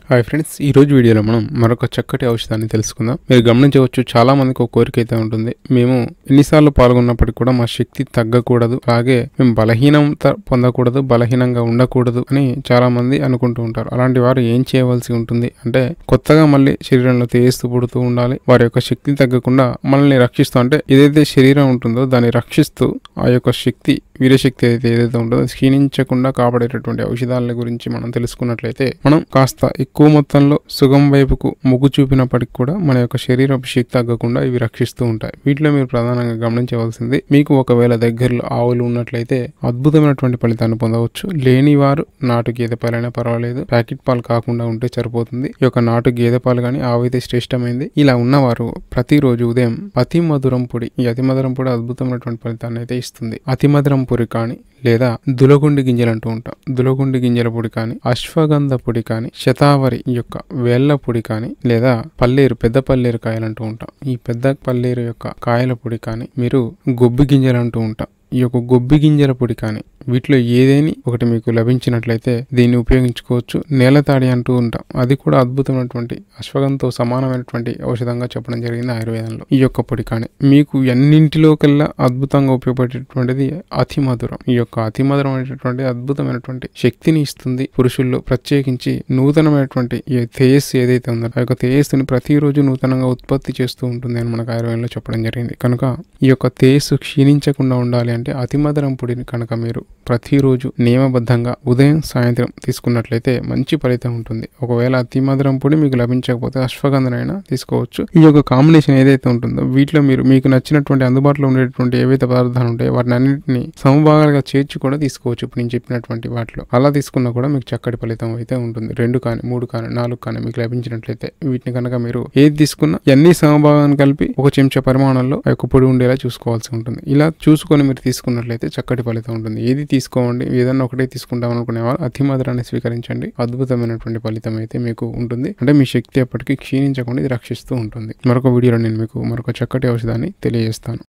hi friends ఈ రోజు వీడియోలో మనం మరొక చక్కటి ఔషధాన్ని తెలుసుకుందాం మీరు గమనించవచ్చు చాలా మందికి ఒక కోరిక అయితే ఉంటుంది మేము ఎన్నిసార్లు పాల్గొన్నప్పటికీ కూడా మా శక్తి తగ్గకూడదు అలాగే మేము బలహీనత పొందకూడదు బలహీనంగా ఉండకూడదు అని చాలా మంది అనుకుంటూ ఉంటారు అలాంటి వారు ఏం చేయవలసి ఉంటుంది అంటే కొత్తగా మళ్ళీ శరీరంలో తేస్తూ పుడుతూ ఉండాలి వారి యొక్క శక్తి తగ్గకుండా మనల్ని రక్షిస్తూ అంటే ఏదైతే శరీరం ఉంటుందో దాన్ని రక్షిస్తూ ఆ యొక్క శక్తి వీరశక్తి అయితే ఏదైతే ఉంటుందో అది క్షీణించకుండా కాపాడేటటువంటి ఔషధాల గురించి మనం తెలుసుకున్నట్లయితే మనం కాస్త ఎక్కువ మొత్తంలో సుగం వైపుకు మొగ్గు చూపినప్పటికి కూడా మన యొక్క శరీరపు శక్తి తగ్గకుండా ఇవి రక్షిస్తూ ఉంటాయి వీటిలో మీరు ప్రధానంగా గమనించవలసింది మీకు ఒకవేళ దగ్గరలో ఆవులు ఉన్నట్లయితే అద్భుతమైనటువంటి ఫలితాన్ని పొందవచ్చు లేని వారు నాటు గేదె పాలైనా పర్వాలేదు ప్యాకెట్ పాలు కాకుండా ఉంటే సరిపోతుంది ఈ యొక్క నాటు గేదె పాలు కానీ ఆవు అయితే శ్రేష్టమైంది ఇలా ఉన్నవారు ప్రతిరోజు ఉదయం అతి మధురం పొడి ఈ అతి మధురం పొడి అద్భుతమైనటువంటి ఫలితాన్ని అయితే ఇస్తుంది అతి మధురం పొడి కానీ లేదా దులగుండి గింజలు అంటూ ఉంటాం దులగుండి గింజల పొడి కానీ అశ్వగంధ పొడి కానీ శతావరి యొక్క వేళ్ల పొడి కానీ లేదా పల్లేరు పెద్ద పల్లేరు కాయలు అంటూ ఉంటాం ఈ పెద్ద పల్లేరు యొక్క కాయల పొడి కానీ మీరు గొబ్బి గింజలు అంటూ ఉంటాం ఈ యొక్క గొబ్బి గింజల పొడి కానీ వీటిలో ఏదేని ఒకటి మీకు లభించినట్లయితే దీన్ని ఉపయోగించుకోవచ్చు నేలతాడి అంటూ ఉంటాం అది కూడా అద్భుతమైనటువంటి అశ్వగంతో సమానమైనటువంటి ఔషధంగా చెప్పడం జరిగింది ఆయుర్వేదంలో ఈ యొక్క పొడి కానీ మీకు ఎన్నింటిలో కల్లా అద్భుతంగా ఉపయోగపడేటటువంటిది అతి మధురం ఈ యొక్క అతి మధురం అనేటటువంటి అద్భుతమైనటువంటి శక్తిని ఇస్తుంది పురుషుల్లో ప్రత్యేకించి నూతనమైనటువంటి ఈ తేజస్సు ఏదైతే ఉందో ఆ యొక్క తేజస్సుని ప్రతిరోజు నూతనంగా ఉత్పత్తి చేస్తూ ఉంటుంది అని మనకు ఆయుర్వేదంలో చెప్పడం జరిగింది కనుక ఈ యొక్క తేజస్సు క్షీణించకుండా ఉండాలి అంటే అతి మధురం పొడిని కనుక మీరు ప్రతిరోజు నియమబద్ధంగా ఉదయం సాయంత్రం తీసుకున్నట్లయితే మంచి ఫలితం ఉంటుంది ఒకవేళ అతి మధురం పొడి మీకు లభించకపోతే అశ్వగంధనైనా తీసుకోవచ్చు ఈ యొక్క కాంబినేషన్ ఏదైతే ఉంటుందో వీటిలో మీరు మీకు నచ్చినటువంటి అందుబాటులో ఉండేటువంటి ఏవైతే పదార్థాలు ఉంటాయో వాటిని అన్నింటినీ సమభాగాలుగా చేర్చి కూడా తీసుకోవచ్చు ఇప్పుడు నేను చెప్పినటువంటి వాటిలో అలా తీసుకున్నా కూడా మీకు చక్కటి ఫలితం అయితే ఉంటుంది రెండు కానీ మూడు కానీ నాలుగు కానీ మీకు లభించినట్లయితే వీటిని కనుక మీరు ఏది తీసుకున్నా అన్ని సమభాగాన్ని కలిపి ఒక చెంచా పరిమాణంలో ఆ యొక్క పొడి ఉండేలా చూసుకోవాల్సి ఉంటుంది ఇలా చూసుకొని మీరు తీసుకున్నట్లయితే చక్కటి ఫలితం ఉంటుంది ఏది తీసుకోండి ఏదన్నా ఒకటే తీసుకుంటాం అనుకునే వాళ్ళు అతి మధురాన్ని స్వీకరించండి అద్భుతమైనటువంటి ఫలితం అయితే మీకు ఉంటుంది అంటే మీ శక్తి ఎప్పటికీ క్షీణించకుండా ఇది రక్షిస్తూ ఉంటుంది మరొక వీడియోలో నేను మీకు మరొక చక్కటి ఔషధాన్ని తెలియజేస్తాను